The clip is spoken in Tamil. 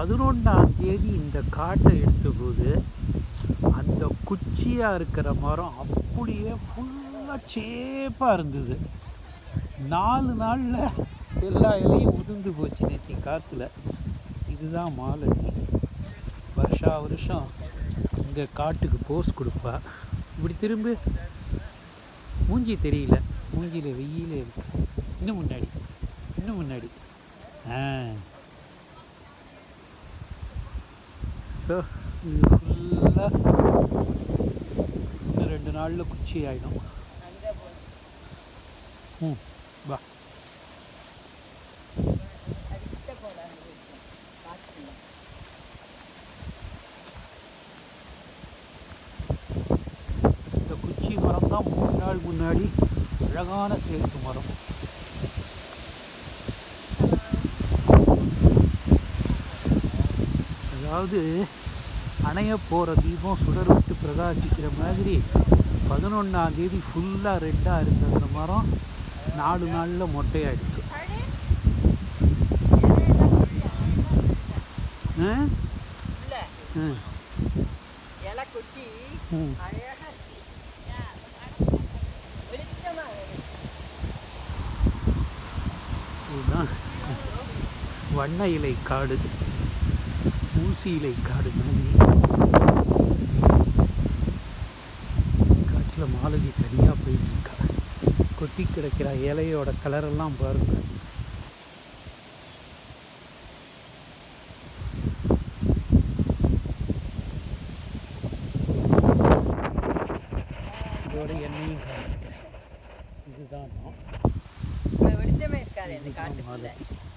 பதினொன்றாம் தேதி இந்த காட்டை எடுத்தபோது அந்த குச்சியாக இருக்கிற மரம் அப்படியே ஃபுல்லாக சேப்பாக இருந்தது நாலு நாளில் எல்லா இலையும் உதிர்ந்து போச்சு நேற்று காற்றுல இதுதான் மாலதி வருஷா வருஷம் இந்த காட்டுக்கு போஸ் கொடுப்பா இப்படி திரும்ப மூஞ்சி தெரியல மூஞ்சியில் வெயிலே இருக்கு இன்னும் முன்னாடி இன்னும் முன்னாடி ஆ ஸோ இது ஃபுல்லாக இன்னும் ரெண்டு நாளில் குச்சி ஆகிடும் ம் வா இந்த குச்சி மரம் தான் மூணு நாள் முன்னாடி அழகான சேத்து மரம் அதாவது அணைய போகிற தீபம் சுடர் விட்டு பிரகாசிக்கிற மாதிரி பதினொன்றாம் தேதி ஃபுல்லாக ரெட்டாக இருந்த அந்த மரம் நாலு நாளில் மொட்டையாயிடுச்சு ஆ? ஆ. இலை கொட்டி ம். அழகா இருக்கு. வெளிச்சமா இருக்கு. இதுதான் வண்ண இலை காடு ஊசி இலை காடு மாதிரி காட்டில் மாலதி தனியாக போயிட்டு இருக்கா கொட்டி கிடக்கிற இலையோட கலரெல்லாம் பாருங்க இதோட எண்ணெயும் காமிச்சிக்கிறேன் இதுதான் நான். வெளிச்சமே இருக்காது இந்த இதுதான் காட்டுக்குள்ள மாலதி